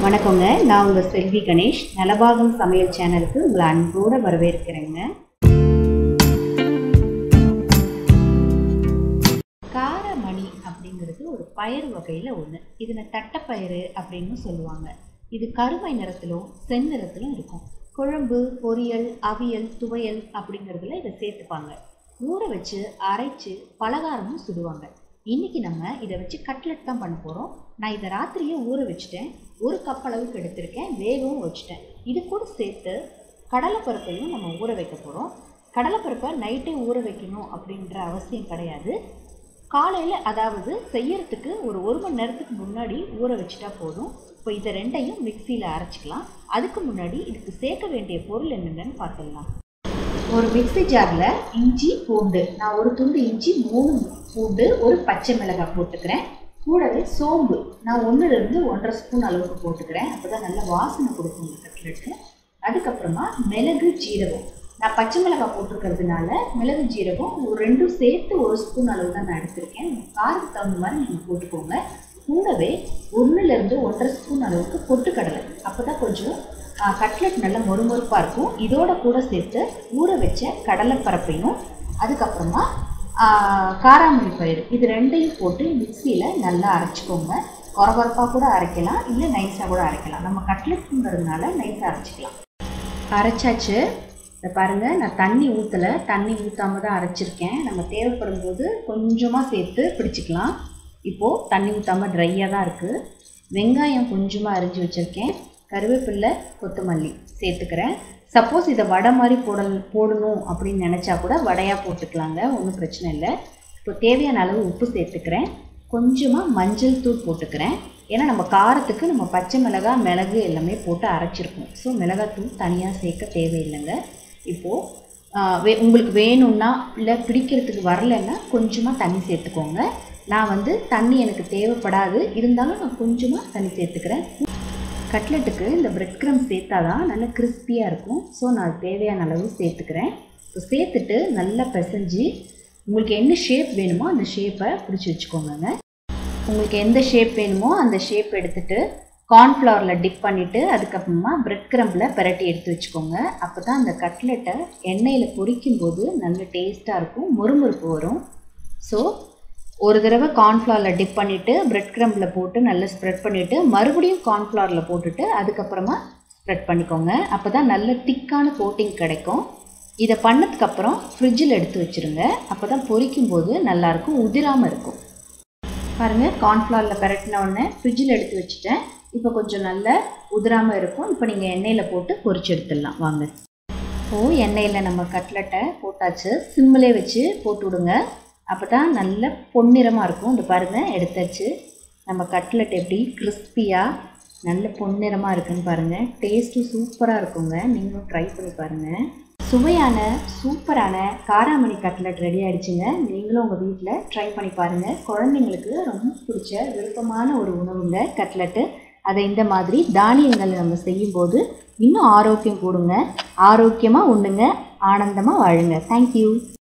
வணக்கங்க நான் உங்கள் செல்வி கணேஷ் நலபாகம் சமையல் சேனலுக்கு உங்களை அன்போடு வரவேற்கிறேங்க காரமணி அப்படிங்கிறது ஒரு பயிர் வகையில் ஒன்று இதில் தட்டைப்பயிறு அப்படின்னு சொல்லுவாங்க இது கருமை நிறத்திலும் செந்நிறத்திலும் இருக்கும் குழம்பு பொரியல் அவியல் துவையல் அப்படிங்கிறதுல இதை சேர்த்துப்பாங்க ஊற வச்சு அரைச்சு பலகாரமும் சுடுவாங்க இன்னைக்கு நம்ம இதை வச்சு கட்லெட் தான் பண்ண போகிறோம் நான் இதை ராத்திரியே ஊற வச்சுட்டேன் ஒரு கப் அளவுக்கு எடுத்திருக்கேன் வேகவும் வச்சுட்டேன் இது கூட சேர்த்து கடலைப்பருப்பையும் நம்ம ஊற வைக்க போகிறோம் கடலைப்பருப்பை நைட்டே ஊற வைக்கணும் அப்படின்ற அவசியம் கிடையாது காலையில் அதாவது செய்யறதுக்கு ஒரு ஒரு மணி நேரத்துக்கு முன்னாடி ஊற வச்சுட்டா போதும் இப்போ இதை ரெண்டையும் மிக்சியில் அரைச்சிக்கலாம் அதுக்கு முன்னாடி இதுக்கு சேர்க்க வேண்டிய பொருள் என்னென்னு பார்த்துடலாம் ஒரு மிக்ஸி ஜாரில் இஞ்சி பூண்டு நான் ஒரு துண்டு இஞ்சி மூணு பூண்டு ஒரு பச்சை மிளகாய் போட்டுக்கிறேன் கூடவே சோம்பு நான் ஒன்றுலேருந்து ஒன்றரை ஸ்பூன் அளவுக்கு போட்டுக்கிறேன் அப்போ தான் நல்ல வாசனை கொடுக்கும் இந்த கட்லெட்டு அதுக்கப்புறமா மிளகு ஜீரகம் நான் பச்சை மிளகாய் போட்டிருக்கிறதுனால மிளகு ஜீரகம் ஒரு ரெண்டும் சேர்த்து ஒரு ஸ்பூன் அளவு தான் நான் எடுத்திருக்கேன் உங்க காரத்துக்கு தகுந்த மாதிரி நீங்கள் போட்டுக்கோங்க கூடவே ஒன்றுலேருந்து ஒன்றரை ஸ்பூன் அளவுக்கு பொட்டுக்கடலை அப்போ தான் கொஞ்சம் கட்லெட் நல்லா மொறுமொறுப்பாக இருக்கும் இதோட கூட சேர்த்து ஊற வச்ச கடலைப்பரப்பையும் அதுக்கப்புறமா காராமணி பயிர் இது ரெண்டையும் போட்டு மிக்சியில் நல்லா அரைச்சிக்கோங்க கொரகொரப்பாக கூட அரைக்கலாம் இல்லை நைஸாக கூட அரைக்கலாம் நம்ம கட்லெட்டுங்கிறதுனால நைஸாக அரைச்சிக்கலாம் அரைச்சாச்சு இதை பாருங்கள் நான் தண்ணி ஊற்றலை தண்ணி ஊற்றாம தான் அரைச்சிருக்கேன் நம்ம தேவைப்படும் போது கொஞ்சமாக சேர்த்து பிடிச்சிக்கலாம் இப்போது தண்ணி ஊற்றாமல் ட்ரையாக தான் இருக்குது வெங்காயம் கொஞ்சமாக அரிஞ்சு வச்சுருக்கேன் கருவேப்பில்லை கொத்தமல்லி சேர்த்துக்கிறேன் சப்போஸ் இதை வடை மாதிரி போடல் போடணும் அப்படின்னு நினச்சா கூட வடையாக போட்டுக்கலாங்க ஒன்றும் பிரச்சனை இல்லை இப்போ தேவையான அளவு உப்பு சேர்த்துக்கிறேன் கொஞ்சமாக மஞ்சள் தூள் போட்டுக்கிறேன் ஏன்னா நம்ம காரத்துக்கு நம்ம பச்சை மிளகாய் மிளகு எல்லாமே போட்டு அரைச்சிருக்கோம் ஸோ மிளகாத்தூள் தனியாக சேர்க்க தேவையில்லைங்க இப்போது வே உங்களுக்கு வேணும்னா இல்லை பிடிக்கிறதுக்கு வரலைன்னா கொஞ்சமாக தண்ணி சேர்த்துக்கோங்க நான் வந்து தண்ணி எனக்கு தேவைப்படாது இருந்தாலும் நான் கொஞ்சமாக தண்ணி சேர்த்துக்கிறேன் கட்லெட்டுக்கு இந்த பிரெட் க்ரம் சேர்த்தா தான் நல்லா கிறிஸ்பியாக இருக்கும் ஸோ நான் தேவையான அளவு சேர்த்துக்கிறேன் இப்போ சேர்த்துட்டு நல்லா பிசைஞ்சு உங்களுக்கு என்ன ஷேப் வேணுமோ அந்த ஷேப்பை பிடிச்சி வச்சுக்கோங்க உங்களுக்கு எந்த ஷேப் வேணுமோ அந்த ஷேப் எடுத்துகிட்டு கார்ன்ஃப்ளவரில் டிப் பண்ணிவிட்டு அதுக்கப்புறமா பிரெட் க்ரம்பில் பிரட்டி எடுத்து வச்சுக்கோங்க அப்போ தான் அந்த கட்லெட்டை எண்ணெயில் பொரிக்கும்போது நல்ல டேஸ்ட்டாக இருக்கும் முறுமுறுப்பு வரும் ஸோ ஒரு தடவை கார்ன்ஃப்ளவரில் டிப் பண்ணிவிட்டு பிரெட் க்ரம்பில் போட்டு நல்லா ஸ்ப்ரெட் பண்ணிவிட்டு மறுபடியும் கார்ன்ஃப்ளவரில் போட்டுட்டு அதுக்கப்புறமா ஸ்ப்ரெட் பண்ணிக்கோங்க அப்போ தான் நல்ல திக்கான கோட்டிங் கிடைக்கும் இதை பண்ணதுக்கப்புறம் ஃப்ரிட்ஜில் எடுத்து வச்சுருங்க அப்போ தான் பொரிக்கும்போது நல்லாயிருக்கும் உதிராமல் இருக்கும் பாருங்கள் கார்ன்ஃப்ளவரில் பரட்டின உடனே ஃப்ரிட்ஜில் எடுத்து வச்சுட்டேன் இப்போ கொஞ்சம் நல்ல உதிராமல் இருக்கும் இப்போ நீங்கள் எண்ணெயில் போட்டு பொரிச்சு எடுத்துடலாம் வாங்க ஓ எண்ணெயில் நம்ம கட்லெட்டை போட்டாச்சு சிம்மிலே வச்சு போட்டு விடுங்க அப்போ தான் நல்ல பொன்னிறமாக இருக்கும் இந்த பாருங்கள் எடுத்தாச்சு நம்ம கட்லெட் எப்படி கிறிஸ்பியாக நல்ல பொன்னிறமாக இருக்குன்னு பாருங்கள் டேஸ்ட்டும் சூப்பராக இருக்குங்க நீங்களும் ட்ரை பண்ணி பாருங்கள் சுவையான சூப்பரான காராமணி கட்லெட் ரெடி ஆகிடுச்சுங்க நீங்களும் உங்கள் வீட்டில் ட்ரை பண்ணி பாருங்கள் குழந்தைங்களுக்கு ரொம்ப பிடிச்ச விருப்பமான ஒரு உணவுங்க கட்லெட்டு அதை இந்த மாதிரி தானியங்கள் நம்ம செய்யும்போது இன்னும் ஆரோக்கியம் கூடுங்க ஆரோக்கியமாக உண்ணுங்க ஆனந்தமாக வாழுங்க தேங்க்யூ